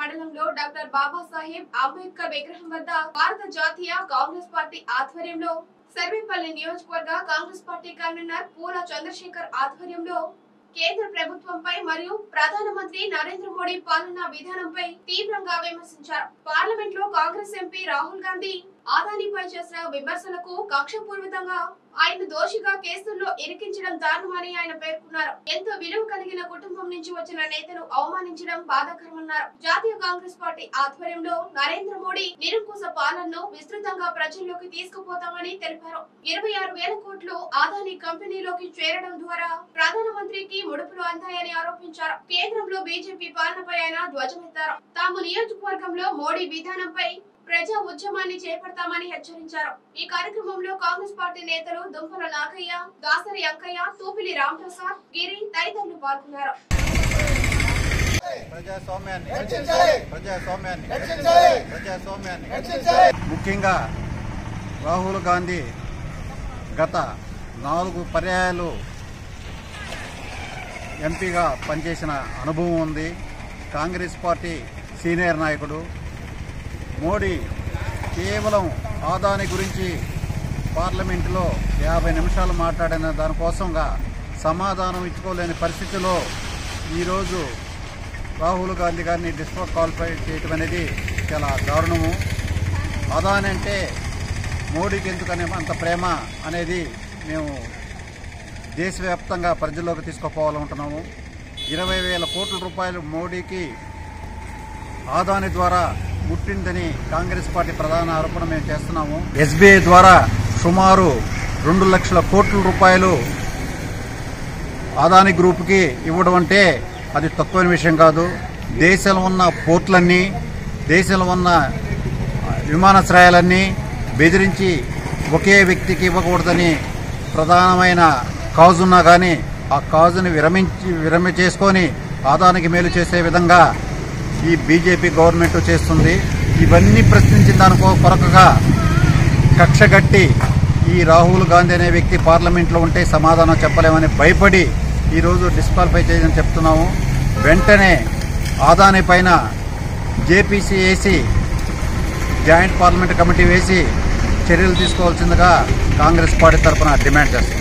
మండలంలో డాక్టర్ బాబాసాహెబ్ అంబేద్కర్ విగ్రహం వద్ద భారత జాతీయ కాంగ్రెస్ పార్టీ ఆధ్వర్యంలో సర్వేపల్లి నియోజకవర్గ కాంగ్రెస్ పార్టీ కన్వీనర్ పూల చంద్రశేఖర్ ఆధ్వర్యంలో కేంద్ర ప్రభుత్వంపై మరియు ప్రధానమంత్రి నరేంద్ర మోడీ పాలనా విధానంపై తీవ్రంగా విమర్శించారు పార్లమెంట్ లో కాంగ్రెస్ ఎంపీ రాహుల్ గాంధీ ఆదానిపై చేసిన విమర్శలకు కక్షపూర్వకంగా ఆయన దోషిగా కేసుల్లో ఇరికించడం దారుణమని ఆయన పేర్కొన్నారు ఎంతో విలువ కలిగిన కుటుంబం నుంచి వచ్చిన నేతను అవమానించడం బాధాకరమన్నారు జాతీయ కాంగ్రెస్ పార్టీ ఆధ్వర్యంలో నరేంద్ర మోడీ నిరంకుశ పాలనను విస్తృతంగా ప్రజల్లోకి తీసుకుపోతామని తెలిపారు ఇరవై ఆరు వేల కోట్లు ఆదాని కంపెనీలోకి చేరడం ద్వారా ప్రధానమంత్రికి ముడుపులు అందాయని ఆరోపించారు కేంద్రంలో బీజేపీ పాలనపై ఆయన ధ్వజమెత్తారు తాము నియోజకవర్గంలో మోడీ విధానంపై ప్రజా ఉద్యమాన్ని చేపడతామని హెచ్చరించారు ఈ కార్యక్రమంలో కాంగ్రెస్ పార్టీ నేతలు దుంపల నాగయ్య దాసరి అంకయ్య తూపిలి రాంప్రసాద్ గిరి తదితరులు పాల్గొన్నారు ప్రజాస్వామ్యాన్ని రక్షించాలి. ప్రజాస్వామ్యాన్ని రక్షించాలి. ప్రజాస్వామ్యాన్ని రక్షించాలి. ముఖ్యంగా రాహుల్ గాంధీ గత నాలుగు పర్యాయాలు ఎంపీగా పనిచేసిన అనుభవం ఉంది కాంగ్రెస్ పార్టీ సీనియర్ నాయకుడు మోడీ కేవలం ఆదాని గురించి పార్లమెంటులో యాభై నిమిషాలు మాట్లాడిన దానికోసంగా సమాధానం ఇచ్చుకోలేని పరిస్థితిలో ఈరోజు రాహుల్ గాంధీ గారిని డిస్క్వాలిఫై చేయటం అనేది చాలా దారుణము అదాని అంటే మోడీకి ఎందుకనే అంత ప్రేమ అనేది మేము దేశవ్యాప్తంగా ప్రజల్లోకి తీసుకుపోవాలనుకుంటున్నాము ఇరవై వేల కోట్ల రూపాయలు మోడీకి ఆదాని ద్వారా ముట్టిందని కాంగ్రెస్ పార్టీ ప్రధాన ఆరోపణ మేము చేస్తున్నాము ఎస్బీఐ ద్వారా సుమారు రెండు లక్షల కోట్ల రూపాయలు ఆదాని గ్రూప్కి ఇవ్వడం అంటే అది తక్కువైన విషయం కాదు దేశంలో ఉన్న పోర్ట్లన్నీ దేశంలో ఉన్న విమానాశ్రయాలన్నీ బెదిరించి ఒకే వ్యక్తికి ఇవ్వకూడదని ప్రధానమైన కాజు ఉన్నా కానీ ఆ కాజుని విరమించి విరమి చేసుకొని ఆదానికి మేలు చేసే విధంగా ఈ బీజేపీ గవర్నమెంట్ చేస్తుంది ఇవన్నీ ప్రశ్నించిన దానికో కొరకగా కక్షగట్టి ఈ రాహుల్ గాంధీ అనే వ్యక్తి పార్లమెంట్లో ఉంటే సమాధానం చెప్పలేమని భయపడి ఈరోజు డిస్క్వాలిఫై చేయని చెప్తున్నాము వెంటనే ఆదాని పైన జేపీసీ వేసి జాయింట్ పార్లమెంట్ కమిటీ వేసి చర్యలు తీసుకోవాల్సిందిగా కాంగ్రెస్ పార్టీ తరఫున డిమాండ్ చేస్తాం